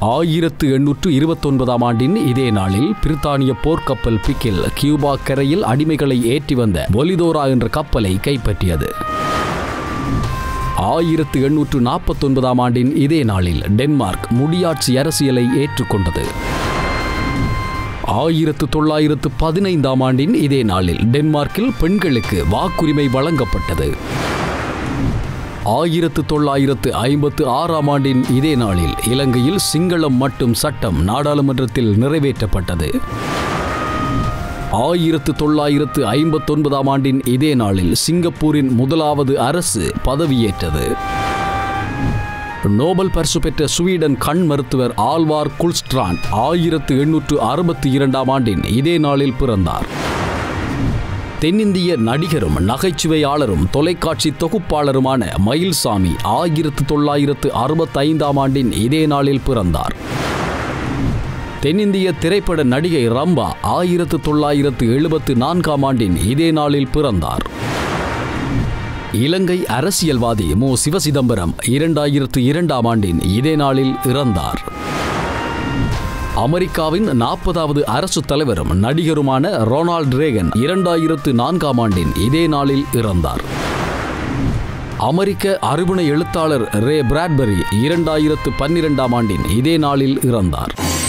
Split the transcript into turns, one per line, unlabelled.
ஆயிரத்து எண்ணூற்று இருபத்தொன்பதாம் ஆண்டின் இதே நாளில் பிரித்தானிய போர்க்கப்பல் பிக்கில் கியூபா கரையில் அடிமைகளை ஏற்றி வந்த பொலிதோரா என்ற கப்பலை கைப்பற்றியது ஆயிரத்து எண்ணூற்று நாற்பத்தொன்பதாம் ஆண்டின் இதே நாளில் டென்மார்க் முடியாட்சி அரசியலை ஏற்றுக்கொண்டது ஆயிரத்து தொள்ளாயிரத்து பதினைந்தாம் ஆண்டின் இதே நாளில் டென்மார்க்கில் பெண்களுக்கு வாக்குரிமை வழங்கப்பட்டது ஆயிரத்து தொள்ளாயிரத்து ஐம்பத்து ஆறாம் ஆண்டின் இதே நாளில் இலங்கையில் சிங்களம் மட்டும் சட்டம் நாடாளுமன்றத்தில் நிறைவேற்றப்பட்டது ஆயிரத்து தொள்ளாயிரத்து ஐம்பத்தொன்பதாம் ஆண்டின் இதே நாளில் சிங்கப்பூரின் முதலாவது அரசு பதவியேற்றது நோபல் பரிசு பெற்ற ஸ்வீடன் கண் மருத்துவர் ஆல்வார் குல்ஸ்ட்ரான் ஆயிரத்து எண்ணூற்று அறுபத்தி இரண்டாம் ஆண்டின் இதே நாளில் பிறந்தார் தென்னிந்திய நடிகரும் நகைச்சுவையாளரும் தொலைக்காட்சி தொகுப்பாளருமான மயில்சாமி ஆயிரத்து தொள்ளாயிரத்து அறுபத்தைந்தாம் ஆண்டின் இதே நாளில் பிறந்தார் தென்னிந்திய திரைப்பட நடிகை ரம்பா ஆயிரத்து தொள்ளாயிரத்து எழுபத்து நான்காம் ஆண்டின் இதே நாளில் பிறந்தார் இலங்கை அரசியல்வாதி மு சிவசிதம்பரம் இரண்டாயிரத்து இரண்டாம் ஆண்டின் இதே நாளில் இறந்தார் அமெரிக்காவின் நாற்பதாவது அரசு தலைவரும் நடிகருமான ரொனால்ட் ரேகன் இரண்டாயிரத்து நான்காம் ஆண்டின் இதே நாளில் இறந்தார் அமெரிக்க அறுபணை எழுத்தாளர் ரே பிராட்பரி இரண்டாயிரத்து பன்னிரெண்டாம் ஆண்டின் இதே நாளில் இறந்தார்